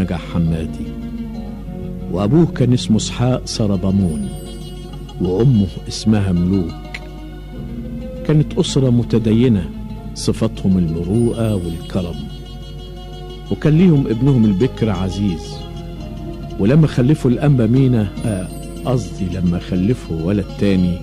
نجح حمادي وأبوه كان اسمه اسحاق سربمون وأمه اسمها ملوك كانت أسرة متدينة صفتهم المروءة والكرم وكان ليهم ابنهم البكر عزيز ولما خلفوا الأنبا مينا آه، قصدي لما خلفوا ولد تاني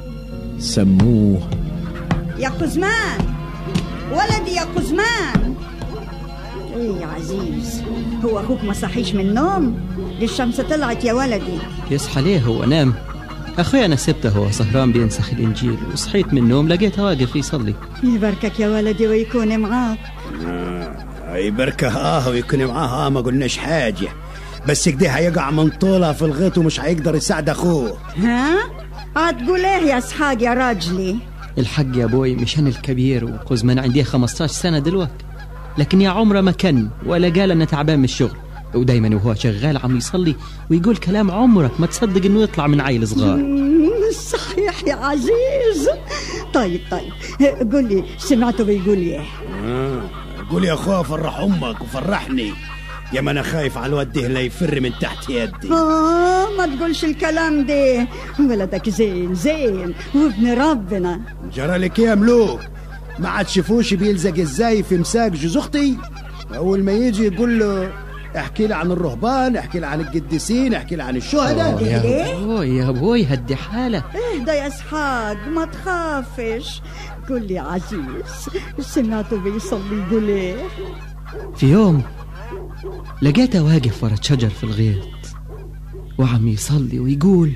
سموه يا قزمان ولدي يا قزمان ايه يا عزيز هو اخوك ما صحيش من النوم دي الشمس طلعت يا ولدي يصحى ليه هو نام أخوي أنا سبته هو سهران بينسخ الإنجيل وصحيت من النوم لقيته واقف يصلي يباركك يا ولدي ويكون معاك آه يبركه اه ويكون معاه اه ما قلناش حاجة بس كده هيقع من طولها في الغيط ومش هيقدر يساعد اخوه ها هتقول ايه يا اسحاق يا راجلي الحق يا أبوي مش أنا الكبير وقزمان عندي 15 سنة دلوقتي لكن يا عمره ما كان ولا قال أنا تعبان من الشغل ودايما وهو شغال عم يصلي ويقول كلام عمرك ما تصدق انه يطلع من عيل صغار مم، صحيح يا عزيز طيب طيب قول لي سمعته بيقول ايه آه قول يا اخوه فرح امك وفرحني يا ما انا خايف على الواد ده لا يفر من تحت يدي آه ما تقولش الكلام ده ولدك زين زين وابن ربنا جرى لك إيه يا ملوك ما عاد شافوش بيلزق ازاي في مساك جوز اختي اول ما يجي يقول له احكي لي عن الرهبان احكي لي عن القديسين احكي لي عن الشهداء يا أبوي يا أبوي هدي حالك اهدى يا اسحاق ما تخافش قول لي يا عزيز سمعته بيصلي يقول ايه في يوم لقيته واقف ورا شجر في الغيط وعم يصلي ويقول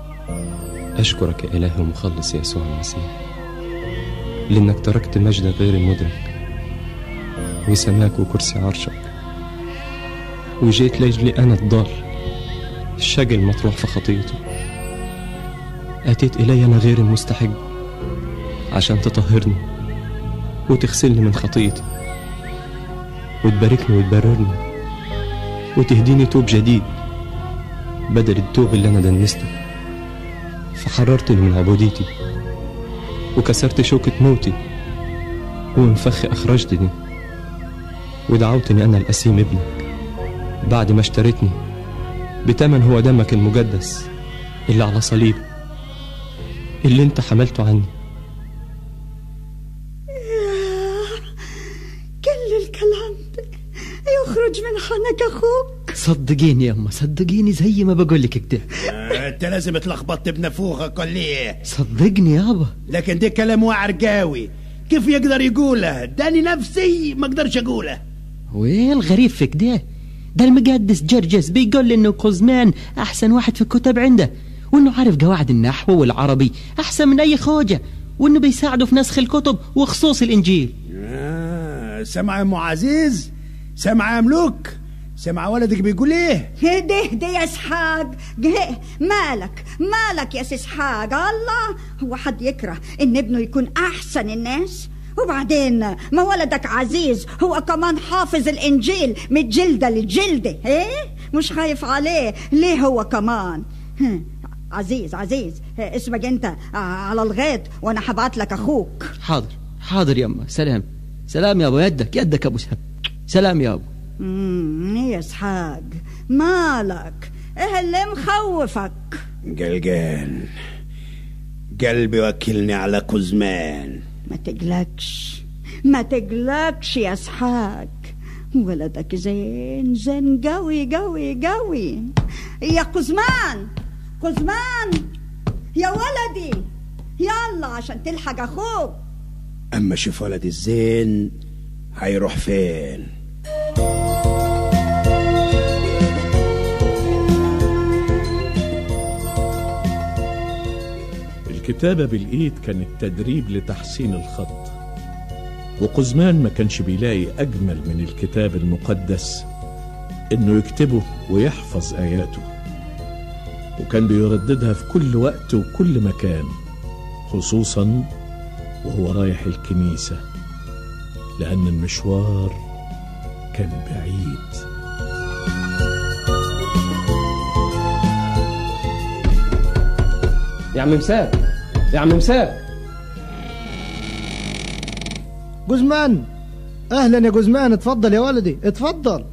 أشكرك يا إلهي ومخلص يسوع المسيح لأنك تركت مجدك غير المدرك وسماك وكرسي عرشك وجيت لأجلي أنا الضال الشقي المطروح في خطيته أتيت إلي أنا غير المستحق عشان تطهرني وتغسلني من خطيتي وتباركني وتبررني وتهديني توب جديد بدل التوب اللي أنا دنسته فحررتني من عبوديتي وكسرت شوكة موتي ومن فخ أخرجتني ودعوتني أنا الأسيم ابنك بعد ما اشتريتني بتمن هو دمك المقدس اللي على صليب اللي انت حملته عني كل الكلام ده يخرج من حنك اخوك صدقيني يا أما صدقيني زي ما بقول لك كده آه، انت لازم اتلخبطت بنفوخك ولا ايه صدقني يابا لكن ده كلام واعر قوي كيف يقدر يقوله داني نفسي ما اقدرش اقوله وين الغريب في كده ده المقدس جرجس بيقول لي انه قزمان احسن واحد في الكتب عنده وانه عارف قواعد النحو والعربي احسن من اي خوجه وانه بيساعده في نسخ الكتب وخصوص الانجيل آه سمع يا ام عزيز سمع يا ملوك سمع ولدك بيقول ايه هدي هدي يا اسحاق جه- مالك مالك يا سي اسحاق الله هو حد يكره ان ابنه يكون احسن الناس وبعدين ما ولدك عزيز هو كمان حافظ الانجيل من جلده لجلده ايه مش خايف عليه ليه هو كمان هم، عزيز عزيز اسمك انت آه، على الغيط وانا هبعت لك اخوك حاضر حاضر يما سلام سلام يا ابو يدك يدك ابو سهب سلام يا ابو امم يا اسحاق مالك ايه اللي مخوفك قلقان قلبي وكلني على كزمان ما تقلقش ما تقلقش يا اسحاق ولدك زين زين قوي قوي قوي يا قزمان قزمان يا ولدي يلا عشان تلحق اخوك اما شوف ولد الزين هيروح فين الكتابة بالإيد كانت تدريب لتحسين الخط وقزمان ما كانش بيلاقي أجمل من الكتاب المقدس إنه يكتبه ويحفظ آياته وكان بيرددها في كل وقت وكل مكان خصوصا وهو رايح الكنيسة لأن المشوار كان بعيد يا عم مساك يا عم مساك جزمان اهلا يا جزمان اتفضل يا ولدي اتفضل